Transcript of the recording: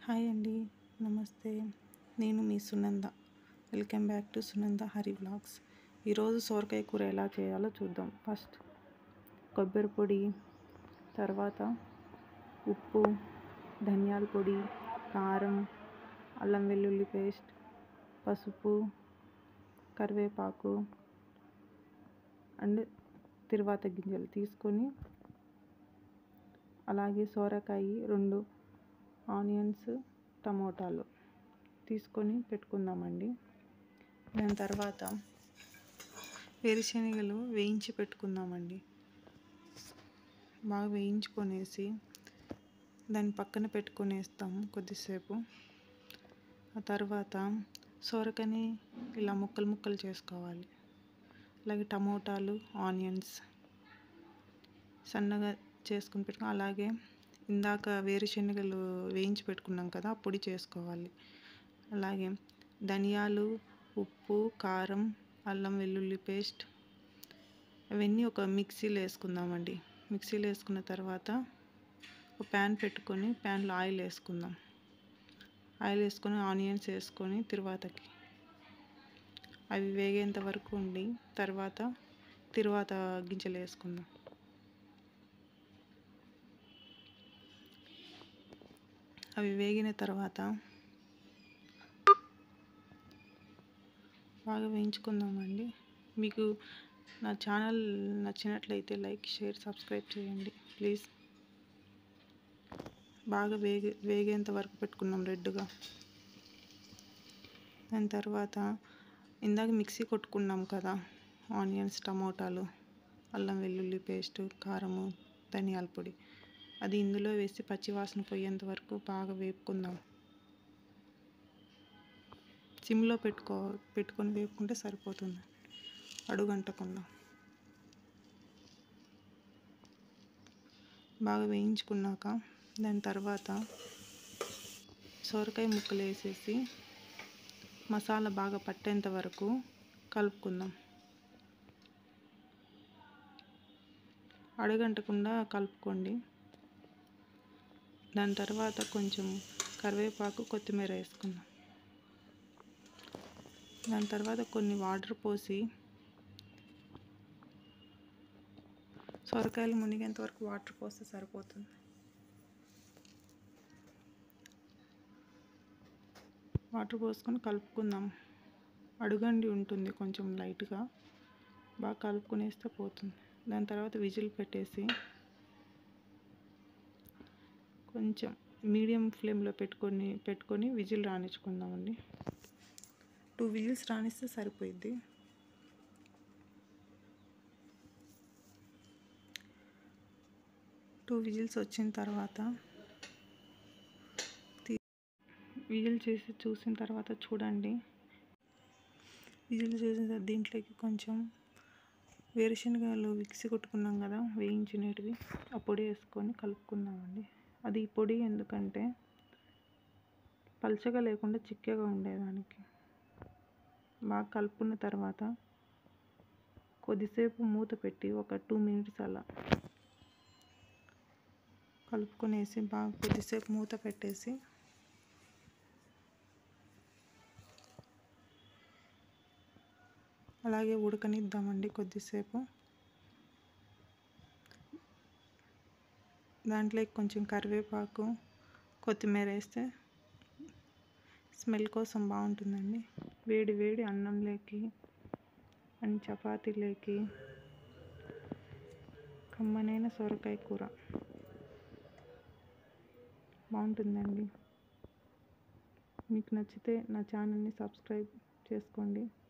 hi అండి నమస్తే నేను మీ Sunanda welcome back to Sunanda Hari vlogs ఈరోజు సోరకాయ కూర ఎలా చేయాలో చూద్దాం ఫస్ట్ కొబ్బరి పొడి తర్వాత ఉప్పు ధనియాల పొడి కారం అల్లం వెల్లుల్లి పేస్ట్ పసుపు కరివేపాకు అండ్ తిరువాత గింజలు తీసుకొని అలాగే సోరకాయ రెండు ఆనియన్స్ టమోటాలు తీసుకొని పెట్టుకుందామండి దాని తర్వాత వేరుశనగలు వేయించి పెట్టుకుందామండి బాగా వేయించుకొనేసి దాన్ని పక్కన పెట్టుకొనేస్తాము కొద్దిసేపు ఆ తర్వాత సోరకాయని ఇలా ముక్కలు ముక్కలు చేసుకోవాలి అలాగే టమోటాలు ఆనియన్స్ సన్నగా చేసుకుని పెట్టుకో అలాగే ఇందాక వేరుశనగలు వేయించి పెట్టుకున్నాం కదా ఆ పొడి చేసుకోవాలి అలాగే ధనియాలు ఉప్పు కారం అల్లం వెల్లుల్లి పేస్ట్ అవన్నీ ఒక మిక్సీలో వేసుకుందామండి మిక్సీలో వేసుకున్న తర్వాత ఒక ప్యాన్ పెట్టుకొని ప్యాన్లో ఆయిల్ వేసుకుందాం ఆయిల్ వేసుకొని ఆనియన్స్ వేసుకొని తిరువాతకి అవి వేగేంత వరకు ఉండి తర్వాత తిరువాత గింజలు వేసుకుందాం అవి వేగిన తర్వాత బాగా వేయించుకుందామండి మీకు నా ఛానల్ నచ్చినట్లయితే లైక్ షేర్ సబ్స్క్రైబ్ చేయండి ప్లీజ్ బాగా వేగే వేగేంత వరకు పెట్టుకున్నాం రెడ్గా దాని తర్వాత ఇందాక మిక్సీ కొట్టుకున్నాం కదా ఆనియన్స్ టమోటాలు అల్లం వెల్లుల్లి పేస్ట్ కారము ధనియాల పొడి అది ఇందులో వేసి పచ్చివాసన పోయేంత వరకు బాగా వేపుకుందాం సిమ్లో పెట్టుకో పెట్టుకొని వేపుకుంటే సరిపోతుంది అడుగంటకుండా బాగా వేయించుకున్నాక దాని తర్వాత సొరకాయ ముక్కలు వేసేసి మసాలా బాగా పట్టేంత వరకు కలుపుకుందాం అడుగంటకుండా కలుపుకోండి దాని తర్వాత కొంచెం కరివేపాకు కొత్తిమీర వేసుకుందాం దాని తర్వాత కొన్ని వాటర్ పోసి సొరకాయలు మునిగేంత వరకు వాటర్ పోస్తే సరిపోతుంది వాటర్ పోసుకొని కలుపుకుందాం అడుగండి ఉంటుంది కొంచెం లైట్గా బాగా కలుపుకునేస్తే పోతుంది దాని తర్వాత విజిల్ పెట్టేసి కొంచెం మీడియం ఫ్లేమ్లో పెట్టుకొని పెట్టుకొని విజిల్ రాణించుకుందామండి టూ విజిల్స్ రాణిస్తే సరిపోయిద్ది టూ విజిల్స్ వచ్చిన తర్వాత విజిల్ చేసి చూసిన తర్వాత చూడండి విజిల్ చేసిన దీంట్లోకి కొంచెం వేరుశనగలు మిక్సీ కొట్టుకున్నాం కదా వేయించినవి ఆ పొడి వేసుకొని కలుపుకుందామండి అది ఈ పొడి ఎందుకంటే పల్చగా లేకుండా చిక్కగా ఉండేదానికి బాగా కలుపుకున్న తర్వాత కొద్దిసేపు మూత పెట్టి ఒక టూ మినిట్స్ అలా కలుపుకొనేసి బాగా కొద్దిసేపు మూత పెట్టేసి అలాగే ఉడకనిద్దామండి కొద్దిసేపు దాంట్లోకి కొంచెం కరివేపాకు కొత్తిమీర వేస్తే స్మెల్ కోసం బాగుంటుందండి వేడి వేడి అన్నంలోకి అండ్ చపాతీలోకి కమ్మనైన సొరకాయ కూర బాగుంటుందండి మీకు నచ్చితే నా ఛానల్ని సబ్స్క్రైబ్ చేసుకోండి